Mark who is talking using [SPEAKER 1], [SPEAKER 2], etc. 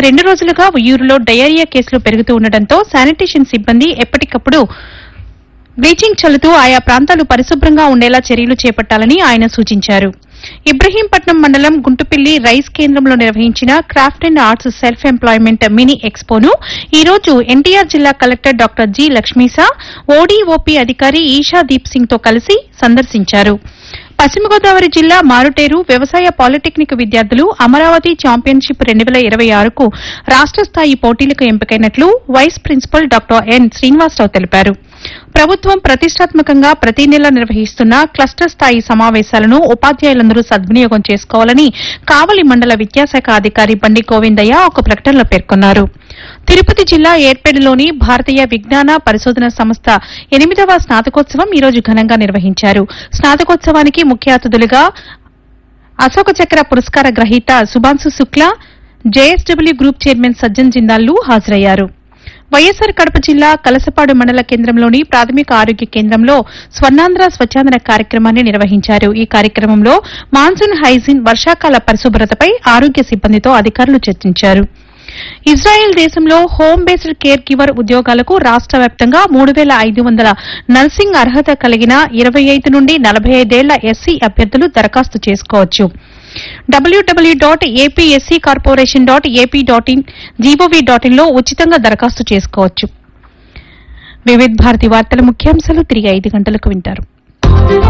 [SPEAKER 1] రెండు రోజులుగా ఉయ్యూరులో డయేరియా కేసులు పెరుగుతూ ఉండటంతో శానిటేషన్ సిబ్బంది ఎప్పటికప్పుడు బ్లీచింగ్ చల్లుతూ ఆయా ప్రాంతాలు పరిశుభ్రంగా ఉండేలా చర్యలు చేపట్టాలని ఆయన సూచించారు ఇబ్రహీంపట్నం మండలం గుంటుపిల్లి రైస్ కేంద్రంలో నిర్వహించిన craft and arts self employment mini ఎక్స్పోను ఈ రోజు ఎన్టీఆర్ జిల్లా collector doctor G Lakshmisha ODOP అధికారి ఈషా దీప్ సింగ్ తో కలిసి సందర్శించారు పశ్చిమ గోదావరి జిల్లా మారుటేరు వ్యవసాయ పాలిటెక్నిక్ విద్యార్థులు అమరావతి ఛాంపియన్షిప్ రెండు వేల ఇరవై ఆరుకు రాష్ట స్థాయి పోటీలకు ఎంపికైనట్లు vice principal doctor N Srinivasarao తెలిపారు ప్రభుత్వం ప్రతిష్టాత్మకంగా ప్రతి నెల నిర్వహిస్తున్న క్లస్టర్ స్థాయి సమావేశాలను ఉపాధ్యాయులందరూ సద్వినియోగం చేసుకోవాలని కావలి మండల విద్యాశాఖ అధికారి బండి గోవిందయ్య ఒక ప్రకటనలో పేర్కొన్నారు తిరుపతి జిల్లా ఏర్పేడులోని భారతీయ విజ్ఞాన పరిశోధన సంస్థ ఎనిమిదవ స్నాతకోత్సవం ఈ రోజు ఘనంగా నిర్వహించారు స్నాతకోత్సవానికి ముఖ్య అతిథులుగా అశోక చక్ర పురస్కార గ్రహీత Shubhanshu Shukla JSW group chairman Sajjan జిందాల్లు హాజరయ్యారు వైఎస్సార్ కడప జిల్లా కలసపాడు మండల కేంద్రంలోని ప్రాథమిక ఆరోగ్య కేంద్రంలో స్వర్ణాంధ్ర స్వచ్ఛాంధ్ర కార్యక్రమాన్ని నిర్వహించారు ఈ కార్యక్రమంలో మాన్సూన్ హైజీన్ వర్షాకాల పరిశుభ్రతపై ఆరోగ్య సిబ్బందితో అధికారులు చర్చించారు ఇజ్రాయెల్ దేశంలో హోమ్ బేస్డ్ కేర్ గివర్ ఉద్యోగాలకు రాష్ట వ్యాప్తంగా మూడు వేల ఐదు వందల నర్సింగ్ అర్హత కలిగిన ఇరవై ఐదు నుండి నలభై ఐదేళ్ల ఎస్సీ అభ్యర్థులు దరఖాస్తు చేసుకోవచ్చు WWW dot APSC corporation dot AP dot in GOV dot in లో ఉచితంగా దరఖాస్తు చేసుకోవచ్చు వివిధ భారతి వార్తల ముఖ్యాంశాలు తిరిగి ఐదు గంటలకు వింటారు